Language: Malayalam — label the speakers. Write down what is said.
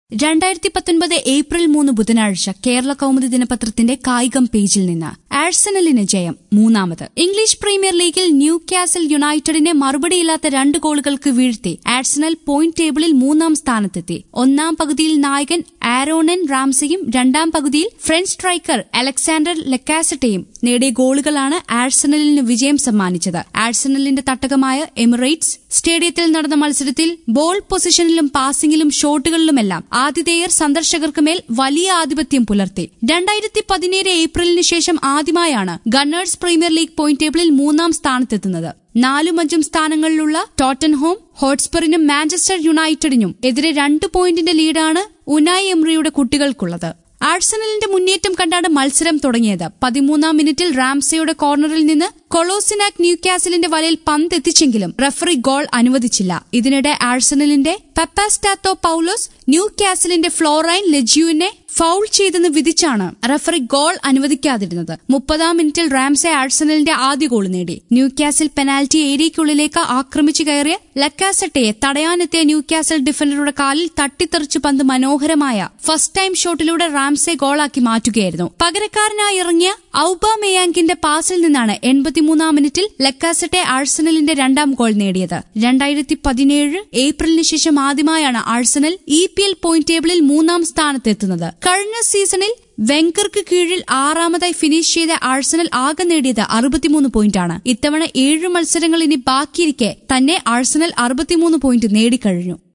Speaker 1: രണ്ടായിരത്തി പത്തൊൻപത് ഏപ്രിൽ മൂന്ന് ബുധനാഴ്ച കേരള കൗമുദി ദിനപത്രത്തിന്റെ കായികം പേജിൽ നിന്ന് ആഴ്സണലിന് ജയം മൂന്നാമത് ഇംഗ്ലീഷ് പ്രീമിയർ ലീഗിൽ ന്യൂ കാസൽ യുണൈറ്റഡിനെ മറുപടിയില്ലാത്ത രണ്ട് ഗോളുകൾക്ക് വീഴ്ത്തി ആഴ്സണൽ പോയിന്റ് ടേബിളിൽ മൂന്നാം സ്ഥാനത്തെത്തി ഒന്നാം പകുതിയിൽ നായകൻ ആരോണൻ റാംസയും രണ്ടാം പകുതിയിൽ ഫ്രഞ്ച് സ്ട്രൈക്കർ അലക്സാണ്ടർ ലെക്കാസറ്റയും നേടിയ ഗോളുകളാണ് ആഴ്സണലിന് വിജയം സമ്മാനിച്ചത് ആഴ്സണലിന്റെ തട്ടകമായ എമിറേറ്റ്സ് സ്റ്റേഡിയത്തിൽ നടന്ന മത്സരത്തിൽ ബോൾ പൊസിഷനിലും പാസിംഗിലും ഷോട്ടുകളിലുമെല്ലാം ആതിഥേയർ സന്ദർശകർക്ക് മേൽ വലിയ ആധിപത്യം പുലർത്തി രണ്ടായിരത്തി പതിനേഴ് ഏപ്രിലിന് ശേഷം ആദ്യമായാണ് ഗണ്ണേഴ്സ് പ്രീമിയർ ലീഗ് പോയിന്റ് ടേബിളിൽ മൂന്നാം സ്ഥാനത്തെത്തുന്നത് നാലും അഞ്ചും സ്ഥാനങ്ങളിലുള്ള ടോട്ടൻഹോം ഹോട്ട്സ്പറിനും മാഞ്ചസ്റ്റർ യുണൈറ്റഡിനും എതിരെ രണ്ട് പോയിന്റിന്റെ ലീഡാണ് ഉനായ് എംറിയുടെ കുട്ടികൾക്കുള്ളത് ആഴ്സണലിന്റെ മുന്നേറ്റം കണ്ടാണ് മത്സരം തുടങ്ങിയത് പതിമൂന്നാം മിനിറ്റിൽ റാംസയുടെ കോർണറിൽ നിന്ന് കൊളോസിനാക് ന്യൂകാസലിന്റെ വലയിൽ പന്തെത്തിച്ചെങ്കിലും റഫറി ഗോൾ അനുവദിച്ചില്ല ഇതിനിടെ ആഴ്സണലിന്റെ പെപ്പാസ്റ്റാത്തോ പൌലോസ് ന്യൂ കാസലിന്റെ ഫ്ലോറൈൻ ലെജ്യുവിനെ ഫൌൾ ചെയ്തെന്ന് വിധിച്ചാണ് റഫറി ഗോൾ അനുവദിക്കാതിരുന്നത് മുപ്പതാം മിനിറ്റിൽ റാംസെ ആഴ്സണലിന്റെ ആദ്യ ഗോൾ നേടി ന്യൂ കാസിൽ പെനാൽറ്റി ഏരിയയ്ക്കുള്ളിലേക്ക് ആക്രമിച്ചു കയറിയ ലക്കാസട്ടയെ തടയാനെത്തിയ ന്യൂ കാസൽ ഡിഫൻഡറുടെ കാലിൽ തട്ടിത്തെറിച്ച് പന്ത് മനോഹരമായ ഫസ്റ്റ് ടൈം ഷോട്ടിലൂടെ റാംസെ ഗോളാക്കി മാറ്റുകയായിരുന്നു പകരക്കാരനായി ഇറങ്ങിയ ഔബ മെയാങ്കിന്റെ പാസിൽ നിന്നാണ് എൺപത്തിമൂന്നാം മിനിറ്റിൽ ലക്കാസട്ടെ ആഴ്സണലിന്റെ രണ്ടാം ഗോൾ നേടിയത് രണ്ടായിരത്തി പതിനേഴ് ഏപ്രിലിന് ശേഷം ആദ്യമായാണ് Arsenal E P L point ടേബിളിൽ മൂന്നാം സ്ഥാനത്തെത്തുന്നത് കഴിഞ്ഞ സീസണിൽ വെങ്കർക്ക് കീഴിൽ ആറാമതായി ഫിനിഷ് ചെയ്ത ആഴ്സണൽ ആകെ നേടിയത് അറുപത്തിമൂന്ന് പോയിന്റാണ് ഇത്തവണ ഏഴ് മത്സരങ്ങൾ ഇനി ബാക്കിയിരിക്കെ തന്നെ ആഴ്സണൽ അറുപത്തിമൂന്ന് പോയിന്റ് നേടിക്കഴിഞ്ഞു